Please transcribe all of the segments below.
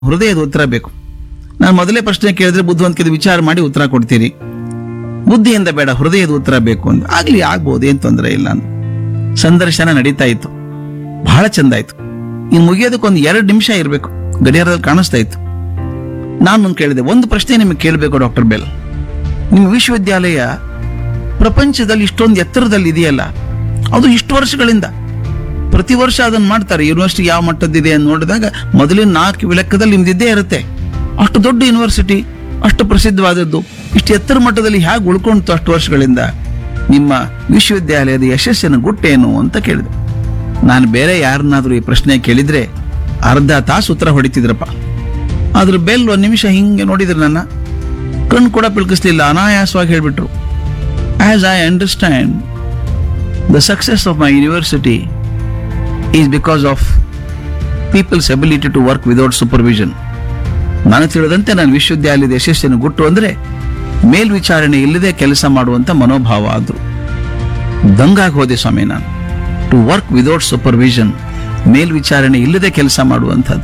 ಹೃದಯದ ಉತ್ತರ ಬೇಕು ನಾನು ಮೊದಲೇ ಪ್ರಶ್ನೆ ಕೇಳಿದ್ರೆ ಬುದ್ಧಿವಂತಿಕೆ ವಿಚಾರ ಮಾಡಿ ಉತ್ತರ ಕೊಡ್ತೀರಿ ಬುದ್ಧಿಯಿಂದ ಬೇಡ ಹೃದಯದ ಉತ್ತರ ಬೇಕು ಅಂತ ಆಗ್ಲಿ ಆಗ್ಬೋದು ಏನ್ ತೊಂದರೆ ಇಲ್ಲ ಅಂತ ಸಂದರ್ಶನ ನಡೀತಾ ಇತ್ತು ಬಹಳ ಚಂದ ಆಯ್ತು ಇನ್ನು ಮುಗಿಯೋದಕ್ಕೊಂದು ಎರಡು ನಿಮಿಷ ಇರಬೇಕು ಗಡಿಯಾರದಲ್ಲಿ ಕಾಣಿಸ್ತಾ ಇತ್ತು ನಾನು ಕೇಳಿದೆ ಒಂದು ಪ್ರಶ್ನೆ ನಿಮಗೆ ಕೇಳಬೇಕು ಡಾಕ್ಟರ್ ಬೆಲ್ ನಿಮ್ಮ ವಿಶ್ವವಿದ್ಯಾಲಯ ಪ್ರಪಂಚದಲ್ಲಿ ಇಷ್ಟೊಂದು ಎತ್ತರದಲ್ಲಿ ಇದೆಯಲ್ಲ ಅದು ಇಷ್ಟು ವರ್ಷಗಳಿಂದ ಪ್ರತಿ ವರ್ಷ ಅದನ್ನು ಮಾಡ್ತಾರೆ ಯೂನಿವರ್ಸಿಟಿ ಯಾವ ಮಟ್ಟದ್ದಿದೆ ಅಂತ ನೋಡಿದಾಗ ಮೊದಲಿನ ನಾಲ್ಕು ಲೆಕ್ಕದಲ್ಲಿ ನಿಮ್ದಿದ್ದೇ ಇರುತ್ತೆ ಅಷ್ಟು ದೊಡ್ಡ ಯೂನಿವರ್ಸಿಟಿ ಅಷ್ಟು ಪ್ರಸಿದ್ಧವಾದದ್ದು ಇಷ್ಟು ಎತ್ತರ ಮಟ್ಟದಲ್ಲಿ ಹೇಗೆ ಉಳ್ಕೊಂತು ಅಷ್ಟು ವರ್ಷಗಳಿಂದ ನಿಮ್ಮ ವಿಶ್ವವಿದ್ಯಾಲಯದ ಯಶಸ್ಸಿನ ಗುಟ್ಟೇನು ಅಂತ ಕೇಳಿದೆ ನಾನು ಬೇರೆ ಯಾರನ್ನಾದ್ರೂ ಈ ಪ್ರಶ್ನೆ ಕೇಳಿದ್ರೆ ಅರ್ಧ ತಾಸು ಉತ್ತರ ಹೊಡಿತಿದ್ರಪ್ಪ ಆದ್ರೆ ಬೆಲ್ ಒಂದು ನಿಮಿಷ ಹಿಂಗೆ ನೋಡಿದ್ರು ನನ್ನ ಕಣ್ಣು ಕೂಡ ಪಿಳ್ಕಿಸ್ಲಿಲ್ಲ ಅನಾಯಾಸವಾಗಿ ಹೇಳ್ಬಿಟ್ರು as I understand the success of my university is because of people's ability to work without supervision ನಾನು ತಿಳಿದಂತೆ ನಾನು ವಿಶ್ವವಿದ್ಯಾಲಯದ ಯಶಸ್ಸಿನ ಗುಟ್ಟು ಅಂದ್ರೆ ಮೇಲ್ವಿಚಾರಣೆ ಇಲ್ಲದೆ ಕೆಲಸ ಮಾಡುವಂತ ಮನೋಭಾವ ಆದ್ರು ದಂಗಾಗಿ ಹೋದೆ ಸ್ವಾಮಿ ನಾನು ಟು ವರ್ಕ್ ವಿದೌಟ್ ಸೂಪರ್ವಿಷನ್ ಮೇಲ್ವಿಚಾರಣೆ ಇಲ್ಲದೆ ಕೆಲಸ ಮಾಡುವಂಥದ್ದು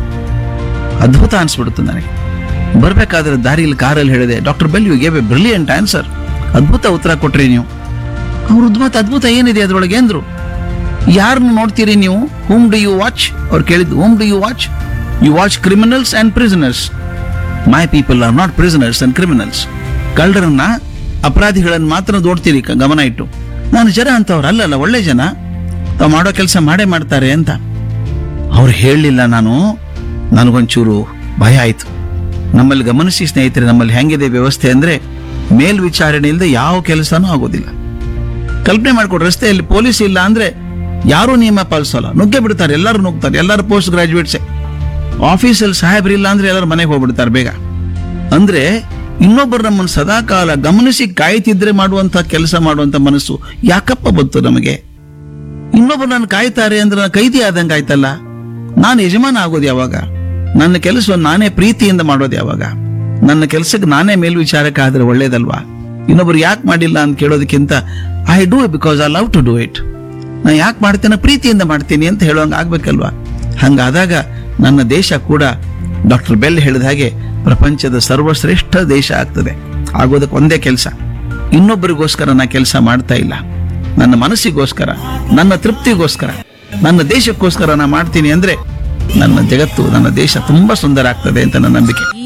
ಅದ್ಭುತ ಅನ್ಸ್ಬಿಡ್ತು ನನಗೆ ಬರ್ಬೇಕಾದ್ರೆ ದಾರಿಯಲ್ಲಿ ಕಾರಲ್ಲಿ ಹೇಳಿದೆ doctor Bell you gave a brilliant answer ಅದ್ಭುತ ಉತ್ತರ ಕೊಟ್ರಿ ನೀವು ಅವ್ರು ಅದ್ಭುತ ಅದ್ಭುತ ಏನಿದೆ ಅದ್ರೊಳಗೆ ಅಂದ್ರು ಯಾರನ್ನು ನೋಡ್ತೀರಿ ನೀವು ಹೂಮ್ ಡು ಯು ವಾಚ್ ಅವ್ರು ಕೇಳಿದ್ದು whom do you watch you watch criminals and prisoners my people are not prisoners and criminals ಕಳ್ಳರನ್ನ ಅಪರಾಧಿಗಳನ್ನ ಮಾತ್ರ ನೋಡ್ತೀರಿ ಕ- ಗಮನ ಇಟ್ಟು ನಾನು ಜನ ಅಂತವ್ರು ಅಲ್ಲಲ್ಲ ಒಳ್ಳೆ ಜನ ತಾವು ಮಾಡೋ ಕೆಲಸ ಮಾಡೇ ಮಾಡ್ತಾರೆ ಅಂತ ಅವ್ರು ಹೇಳಲಿಲ್ಲ ನಾನು ನನಗೊಂಚೂರು ಭಯ ಆಯ್ತು ನಮ್ಮಲ್ಲಿ ಗಮನಿಸಿ ಸ್ನೇಹಿತರೆ ನಮ್ಮಲ್ಲಿ ಹೆಂಗಿದೆ ವ್ಯವಸ್ಥೆ ಅಂದ್ರೆ ಮೇಲ್ವಿಚಾರಣೆ ಇಲ್ಲದೆ ಯಾವ ಕೆಲಸನೂ ಆಗೋದಿಲ್ಲ ಕಲ್ಪನೆ ಮಾಡ್ಕೊಡ್ರಿ ರಸ್ತೆಯಲ್ಲಿ ಪೊಲೀಸ್ ಇಲ್ಲ ಅಂದ್ರೆ ಯಾರೂ ನಿಯಮ ಪಾಲಿಸಲ್ಲ ನುಗ್ಗೇ ಬಿಡ್ತಾರೆ ಎಲ್ಲರೂ ನುಗ್ತಾರೆ ಎಲ್ಲರೂ ಪೋಸ್ಟ್ ಗ್ರಾಜುಯೇಟ್ಸೆ ಆಫೀಸಲ್ಲಿ ಸಾಹೇಬ್ರಿಲ್ಲ ಅಂದ್ರೆ ಎಲ್ಲರೂ ಮನೆಗೆ ಹೋಗ್ಬಿಡ್ತಾರೆ ಬೇಗ ಅಂದ್ರೆ ಇನ್ನೊಬ್ಬರು ನಮ್ಮನ್ನು ಸದಾಕಾಲ ಗಮನಿಸಿ ಕಾಯ್ತಿದ್ರೆ ಮಾಡುವಂತ ಕೆಲಸ ಮಾಡುವಂತ ಮನಸ್ಸು ಯಾಕಪ್ಪ ಬಂತು ನಮಗೆ ಇನ್ನೊಬ್ರು ನಾನು ಕಾಯ್ತಾರೆ ಅಂದ್ರೆ ನಾನು ಕೈದಿ ಆದಂಗೆ ಆಯ್ತಲ್ಲ ನಾನು ಯಜಮಾನ ಆಗೋದು ಯಾವಾಗ ನನ್ನ ಕೆಲಸವನ್ನು ನಾನೇ ಪ್ರೀತಿಯಿಂದ ಮಾಡೋದು ಯಾವಾಗ ನನ್ನ ಕೆಲಸಕ್ಕೆ ನಾನೇ ಮೇಲ್ವಿಚಾರಕ ಆದ್ರೆ ಒಳ್ಳೇದಲ್ವಾ ಇನ್ನೊಬ್ರು ಯಾಕೆ ಮಾಡಿಲ್ಲ ಅಂತ ಕೇಳೋದಕ್ಕಿಂತ I do because I love to do it ನಾ ಯಾಕೆ ಮಾಡ್ತೇನೆ ಪ್ರೀತಿಯಿಂದ ಮಾಡ್ತೀನಿ ಅಂತ ಹೇಳೋಂಗೆ ಆಗ್ಬೇಕಲ್ವಾ ಹಂಗಾದಾಗ ನನ್ನ ದೇಶ ಕೂಡ ಡಾಕ್ಟರ್ ಬೆಲ್ ಹೇಳಿದ ಹಾಗೆ ಪ್ರಪಂಚದ ಸರ್ವಶ್ರೇಷ್ಠ ದೇಶ ಆಗ್ತದೆ ಆಗೋದಕ್ಕೆ ಒಂದೇ ಕೆಲಸ ಇನ್ನೊಬ್ಬರಿಗೋಸ್ಕರ ನಾ ಕೆಲಸ ಮಾಡ್ತಾ ಇಲ್ಲ ನನ್ನ ಮನಸ್ಸಿಗೋಸ್ಕರ ನನ್ನ ತೃಪ್ತಿಗೋಸ್ಕರ ನನ್ನ ದೇಶಕ್ಕೋಸ್ಕರ ನಾ ಮಾಡ್ತೀನಿ ಅಂದ್ರೆ ನನ್ನ ಜಗತ್ತು ನನ್ನ ದೇಶ ತುಂಬಾ ಸುಂದರ ಆಗ್ತದೆ ಅಂತ ನನ್ನ ನಂಬಿಕೆ